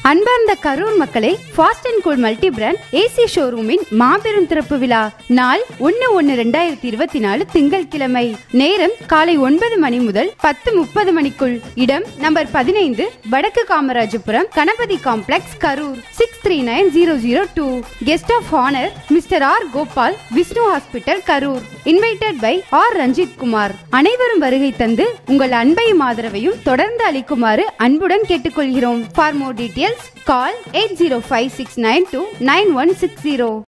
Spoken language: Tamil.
அன்பார்ந்த கரூர் மக்களே fast and cool multi brand AC ஷோரூமின் மாபெரும் திறப்பு விழா நாள் ஒன்னு ஒன்னு ரெண்டாயிரத்தி இருபத்தி நாலு திங்கட்கிழமை நேரம் காலை ஒன்பது மணி முதல் பத்து முப்பது மணிக்குள் இடம் நம்பர் பதினைந்து வடக்கு Kamarajapuram Ganapathi complex Karur six three nine zero zero two guest of honour mister R Gopal Vishnu hospital Karur invited by R Ranjith Kumar அனைவரும் வருகை தந்து உங்கள் அன்பையும் ஆதரவையும் தொடர்ந்து அளிக்குமாறு அன்புடன் கேட்டுக்கொள்கிறோம் for more details call eight zero five six nine two nine one six zero